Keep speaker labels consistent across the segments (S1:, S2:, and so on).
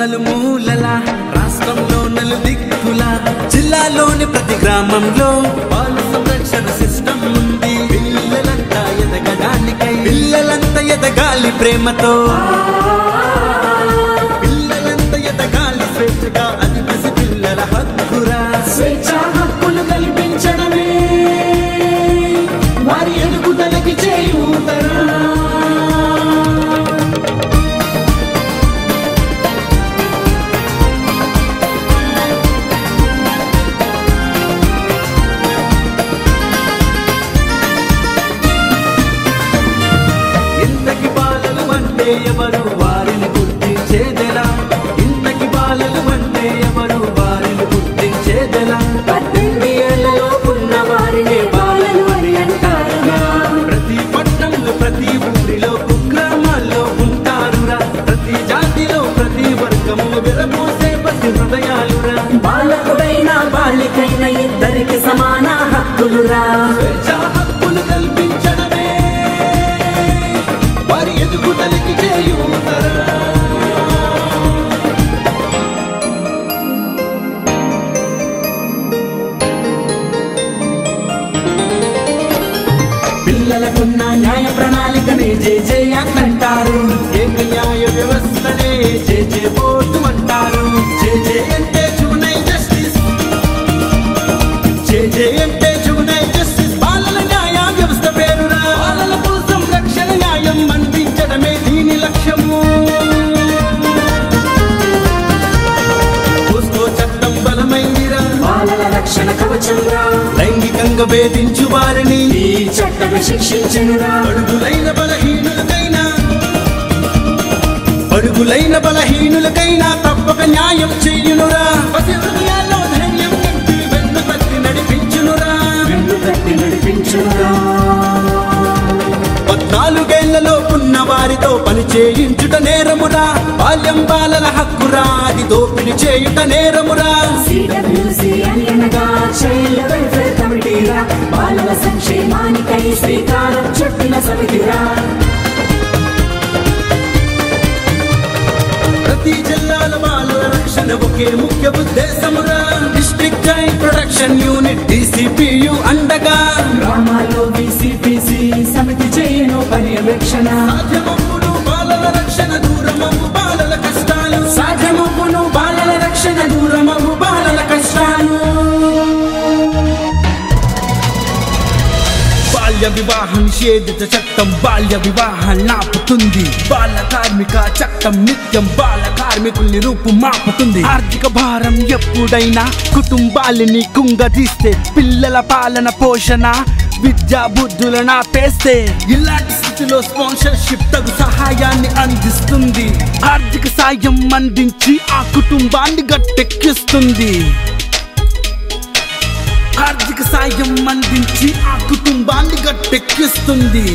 S1: నలుమూలల రాష్ట్రంలో నలు దిక్కుల జిల్లాలోని ప్రతి గ్రామంలో బాల సంరక్షణ సిస్టమ్ ఉంది పిల్లలంతా ఎదగడానికై పిల్లలంతా ఎదగాలి ప్రేమతో పిల్లలంతా ఎదగాలి స్వేచ్ఛగా అది పసి పిల్లల హక్కురా
S2: స్వేచ్ఛ హక్కులు కల్పించడమే వారి ఎదుగుదలకి చేయూతరా
S1: ఇంతకి బాలలు అంటే ఎవరు వారిని గుర్తించేదెలా ఇంతకి బాలలు అంటే ఎవరు వారిని గుర్తించేదెలా
S2: పద్దెనిమిది ఏళ్లలో ఉన్న వారినే బాలలు అని అంటారుగా
S1: ప్రతి పట్టణంలో ప్రతి ఊరిలో కుగ్రామాల్లో ఉంటారురా ప్రతి జాతిలో ప్రతి వర్గము విరమోసే పసి హృదయాలురా
S2: బాలకుడైనా బాలికైన ఇద్దరికి సమాన హక్కులురా
S1: స్వేచ్ఛ హక్కులు కల్పించడమే వారి ఎదుగుదలకి చేయూతరా
S2: పిల్లలకున్న న్యాయ ప్రణాళికని జే జే అంటారు
S1: ఏక న్యాయ వ్యవస్థనే జే జే బోర్డు అంటారు జే జే అంటే జువనై జస్టిస్ జే జే అంటే జువనై జస్టిస్ బాలల న్యాయ వ్యవస్థ పేరురా బాలల కోసం రక్షణ న్యాయం అందించడమే దీని లక్ష్యము పోస్కో చట్టం బలమైందిరా
S2: బాలల రక్షణ కవచంగా
S1: లైంగికంగా వేధించు వారిని
S2: ఈ చట్టమే శిక్షించునురా
S1: అడుగులైన బలహీనులకైనా అడుగులైన బలహీనులకైనా తప్పక న్యాయం చెయ్యునురా పసి హృదయాల్లో ధైర్యం నింపి వెన్ను తట్టి నడిపించునురా
S2: వెన్ను తట్టి నడిపించునురా
S1: పద్నాలుగేళ్లలో ఉన్న వారితో పని చేయించుట నేరమురా బాల్యం బాలల హక్కురా అది దోపిడి చేయుట నేరమురా
S2: సిడబ్ల్యూసి అని అనగా చైల్డ్ వెల్ఫేర్ కమిటీరా బాలల సంక్షేమానికై శ్రీకారం చుట్టిన సమితిరా
S1: ప్రతి జిల్లాల బాలల రక్షణ ఒకే ముఖ్య ఉద్దేశమురా district child protection unit DCPU అండగా
S2: గ్రామాల్లో బీసీపీసీ సమితి చేయను పర్యవేక్షణ
S1: సాధ్యమప్పుడు బాలల రక్షణ దూరమవు బాలల కష్టాలు
S2: సాధ్యమవును బాలల రక్షణ దూరమవు బాలల కష్టాలు
S1: బాల్య వివాహ నిషేధిత చట్టం బాల్య వివాహాన్ని ఆపుతుంది బాల కార్మిక చట్టం నిత్యం బాల కార్మికుల్ని రూపుమాపుతుంది ఆర్థిక భారం ఎప్పుడైనా కుటుంబాలని కుంగదీస్తే పిల్లల పాలన పోషణ విద్యా బుద్ధులను ఆపేస్తే ఇలాంటి స్థితిలో స్పాన్సర్షిప్ తగు సహాయాన్ని అందిస్తుంది ఆర్థిక సాయం అందించి ఆ కుటుంబాన్ని గట్టెక్కిస్తుంది ఆర్థిక సాయం అందించి ఆ కుటుంబాన్ని గట్టెక్కిస్తుంది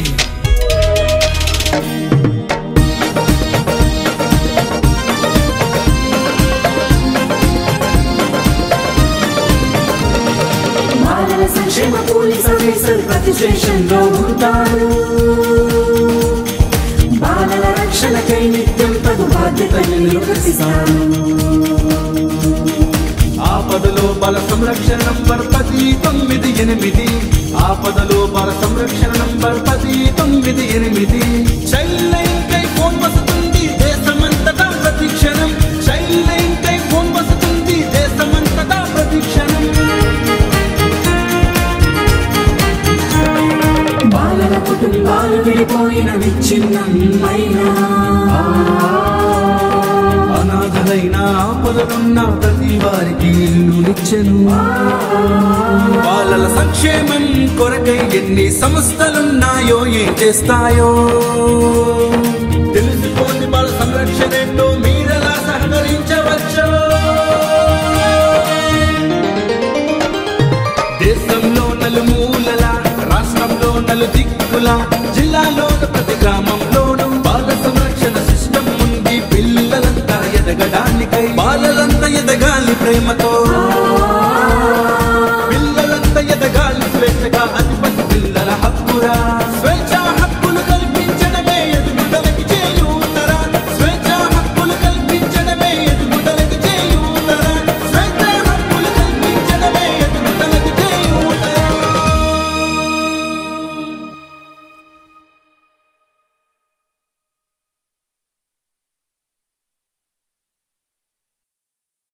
S2: బాలల సంక్షేమ పోలీస్ ఆఫీసర్ ప్రతి స్టేషన్ లో ఉంటారు బాలల రక్షణకై నిత్యం తగు బాధ్యతలు నిర్వర్తిస్తారు
S1: ఆపదలో బల సంరక్షణ నంబర్ పది తొమ్మిది ఎనిమిది ఆపదలో బల సంరక్షణ నంబర్ పది తొమ్మిది ఎనిమిది చైల్డ్ లైన్ కై ఫోన్ వస్తుంది దేశమంతటా ప్రతిక్షణం చైల్డ్ లైన్ కై ఫోన్ వస్తుంది దేశమంతటా ప్రతిక్షణం
S2: బాలల కుటుంబాలు విడిపోయిన విచ్ఛిన్నమైనా
S1: అనాథలైన ఆపదలున్న ప్రతి వారికి ఇల్లునిచ్చెను బాలల సంక్షేమం కొరకై ఎన్ని సంస్థలున్నాయో ఏం చేస్తాయో తెలుసుకోండి బాల సంరక్షణ ఏంటో మీరెలా సహకరించవచ్చో దేశంలో నలుమూలల రాష్ట్రంలో నలు దిక్కుల జిల్లాలోను ప్రతి గ్రామంలోను బాల సంరక్షణ సిస్టమ్ ఉంది పిల్లలంతా ఎదగడానికై బాలలంతా ఎదగాలి ప్రేమతో